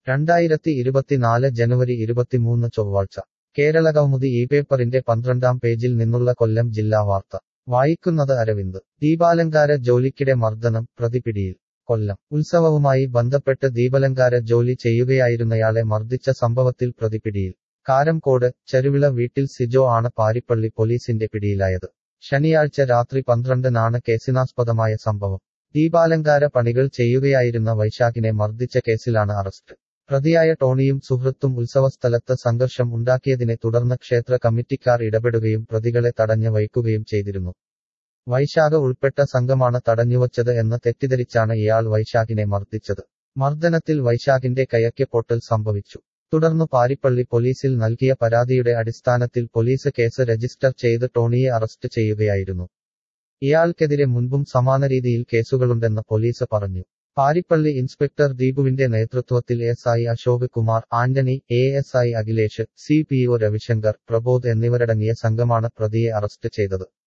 രണ്ടായിരത്തി ഇരുപത്തിനാല് ജനുവരി ഇരുപത്തിമൂന്ന് ചൊവ്വാഴ്ച കേരളകൗമുദി ഈ പേപ്പറിന്റെ പന്ത്രണ്ടാം പേജിൽ നിന്നുള്ള കൊല്ലം ജില്ലാ വാർത്ത വായിക്കുന്നത് അരവിന്ദ് ദീപാലങ്കാര ജോലിക്കിടെ മർദ്ദനം പ്രതിപിടിയിൽ കൊല്ലം ഉത്സവവുമായി ബന്ധപ്പെട്ട് ദീപലങ്കാര ജോലി ചെയ്യുകയായിരുന്നയാളെ മർദ്ദിച്ച സംഭവത്തിൽ പ്രതിപിടിയിൽ കാരംകോട് ചരുവിള വീട്ടിൽ സിജോ ആണ് പാരിപ്പള്ളി പോലീസിന്റെ പിടിയിലായത് ശനിയാഴ്ച രാത്രി പന്ത്രണ്ടിനാണ് കേസിനാസ്പദമായ സംഭവം ദീപാലങ്കാര പണികൾ ചെയ്യുകയായിരുന്ന വൈശാഖിനെ മർദ്ദിച്ച കേസിലാണ് അറസ്റ്റ് പ്രതിയായ ടോണിയും സുഹൃത്തും ഉത്സവസ്ഥലത്ത് സംഘർഷം ഉണ്ടാക്കിയതിനെ തുടർന്ന് ക്ഷേത്ര കമ്മിറ്റിക്കാർ ഇടപെടുകയും പ്രതികളെ തടഞ്ഞു വയ്ക്കുകയും ചെയ്തിരുന്നു വൈശാഖ ഉൾപ്പെട്ട സംഘമാണ് തടഞ്ഞുവച്ചത് എന്ന് തെറ്റിദ്ധരിച്ചാണ് ഇയാൾ വൈശാഖിനെ മർദ്ദിച്ചത് മർദ്ദനത്തിൽ വൈശാഖിന്റെ കയക്ക് പൊട്ടൽ സംഭവിച്ചു തുടർന്ന് പാരിപ്പള്ളി പോലീസിൽ നൽകിയ പരാതിയുടെ അടിസ്ഥാനത്തിൽ പോലീസ് കേസ് രജിസ്റ്റർ ചെയ്ത് ടോണിയെ അറസ്റ്റ് ചെയ്യുകയായിരുന്നു ഇയാൾക്കെതിരെ മുൻപും സമാന രീതിയിൽ കേസുകളുണ്ടെന്ന് പോലീസ് പറഞ്ഞു പാരിപ്പള്ളി ഇൻസ്പെക്ടർ ദീപുവിന്റെ നേതൃത്വത്തിൽ S I Ashok Kumar Antony A S I Akhilesh C P O Ravishankar Prabodh എന്നിവരടങ്ങിയ സംഘമാണ് പ്രതിയെ അറസ്റ്റ് ചെയ്തത്